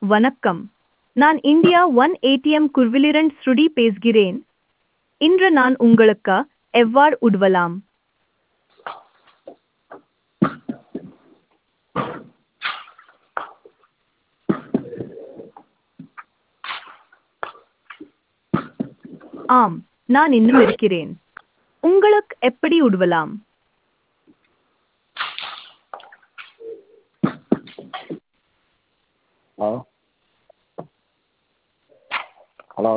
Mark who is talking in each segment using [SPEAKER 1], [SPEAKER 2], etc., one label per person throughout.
[SPEAKER 1] வணக்கம் நான் India one ATM குர்விலிரண்ட் ஸ்ருடி பேசுகிறேன் இன்று நான் உங்களுக்கு எவ்வாறு உதவலாம் ஆம் நான் இன்னும் இருக்கிறேன் உங்களுக்கு எப்படி உதவலாம்
[SPEAKER 2] ஹலோ ஹலோ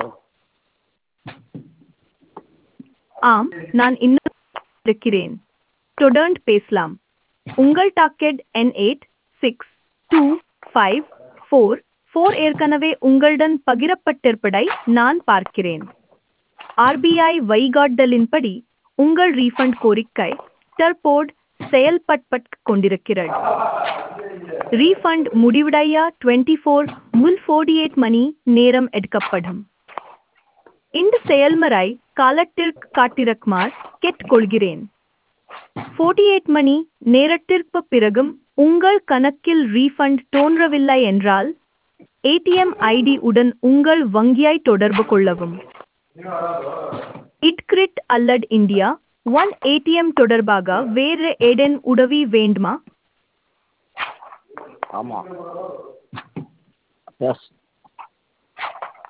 [SPEAKER 1] ஆம் நான் இன்னும் இருக்கிறேன் தொடர்ந்து பேசலாம் உங்கள் docket N eight six two five four four ஏற்கனவே உங்களுடன் பகிரப்பட்டிருப்பதை நான் பார்க்கிறேன் ஆர்பிஐ வழிகாட்டுதலின்படி உங்கள் ரீஃபண்ட் கோரிக்கை தற்போது செயல்பட்டு கொண்டிருக்கிறது ரீஃபண்ட் முடிவடைய டுவெண்ட்டி ஃபோர் முல் ஃபோர்டி எயிட் மணி நேரம் எடுக்கப்படும் இந்த செயல்முறை காலத்திற்கு காட்டிருக்குமாறு கேட்டுக்கொள்கிறேன் ஃபோர்ட்டி எயிட் மணி நேரத்திற்கு பிறகும் உங்கள் கணக்கில் ரீஃபண்ட் தோன்றவில்லை என்றால் ஏடிஎம் ஐடி உடன் உங்கள் வங்கியை தொடர்பு கொள்ளவும் இட்கிரிட் அல்லது இந்தியா ஒன் ஏடிஎம் தொடர்பாக வேறு ஏதேன் உதவி வேண்டுமா
[SPEAKER 2] ஆமாம் எஸ்